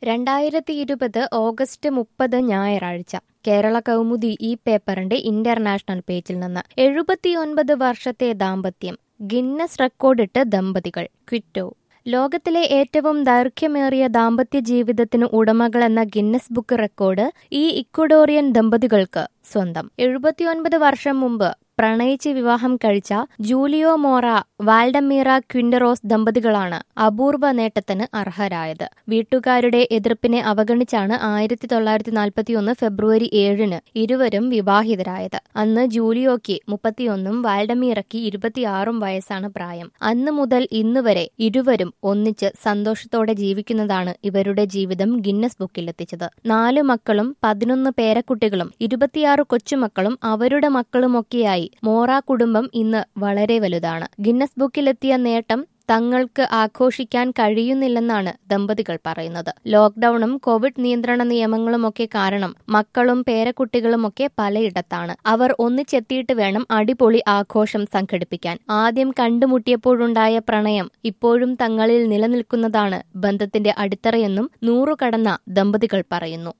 രണ്ടായിരത്തി ഇരുപത് ഓഗസ്റ്റ് മുപ്പത് ഞായറാഴ്ച കേരള കൗമുദി ഈ പേപ്പറിന്റെ ഇന്റർനാഷണൽ പേജിൽ നിന്ന് എഴുപത്തിയൊൻപത് വർഷത്തെ ദാമ്പത്യം ഗിന്നസ് റെക്കോർഡിട്ട് ദമ്പതികൾ ക്വിറ്റോ ലോകത്തിലെ ഏറ്റവും ദൈർഘ്യമേറിയ ദാമ്പത്യ ജീവിതത്തിന് ഉടമകളെന്ന ഗിന്നസ് ബുക്ക് റെക്കോർഡ് ഈ ഇക്വഡോറിയൻ ദമ്പതികൾക്ക് സ്വന്തം എഴുപത്തിയൊൻപത് വർഷം മുമ്പ് പ്രണയിച്ച് വിവാഹം കഴിച്ച ജൂലിയോ മോറ വാൽഡമീറ ക്വിൻഡറോസ് ദമ്പതികളാണ് അപൂർവ നേട്ടത്തിന് അർഹരായത് വീട്ടുകാരുടെ എതിർപ്പിനെ അവഗണിച്ചാണ് ആയിരത്തി തൊള്ളായിരത്തി നാൽപ്പത്തിയൊന്ന് ഫെബ്രുവരി ഏഴിന് ഇരുവരും വിവാഹിതരായത് അന്ന് ജൂലിയോയ്ക്ക് മുപ്പത്തിയൊന്നും വാൽഡമീറയ്ക്ക് ഇരുപത്തിയാറും വയസ്സാണ് പ്രായം അന്ന് മുതൽ ഇന്നുവരെ ഇരുവരും ഒന്നിച്ച് സന്തോഷത്തോടെ ജീവിക്കുന്നതാണ് ഇവരുടെ ജീവിതം ഗിന്നസ് ബുക്കിലെത്തിച്ചത് നാല് മക്കളും പതിനൊന്ന് പേരക്കുട്ടികളും ഇരുപത്തിയാറ് കൊച്ചുമക്കളും അവരുടെ മക്കളുമൊക്കെയായി മോറ കുടുംബം ഇന്ന് വളരെ വലുതാണ് ഗിന്നസ് ബുക്കിലെത്തിയ നേട്ടം തങ്ങൾക്ക് ആഘോഷിക്കാൻ കഴിയുന്നില്ലെന്നാണ് ദമ്പതികൾ പറയുന്നത് ലോക്ഡൌണും കോവിഡ് നിയന്ത്രണ നിയമങ്ങളുമൊക്കെ കാരണം മക്കളും പേരക്കുട്ടികളുമൊക്കെ പലയിടത്താണ് അവർ ഒന്നിച്ചെത്തിയിട്ട് വേണം അടിപൊളി ആഘോഷം സംഘടിപ്പിക്കാൻ ആദ്യം കണ്ടുമുട്ടിയപ്പോഴുണ്ടായ പ്രണയം ഇപ്പോഴും തങ്ങളിൽ നിലനിൽക്കുന്നതാണ് ബന്ധത്തിന്റെ അടിത്തറയെന്നും നൂറു കടന്ന ദമ്പതികൾ പറയുന്നു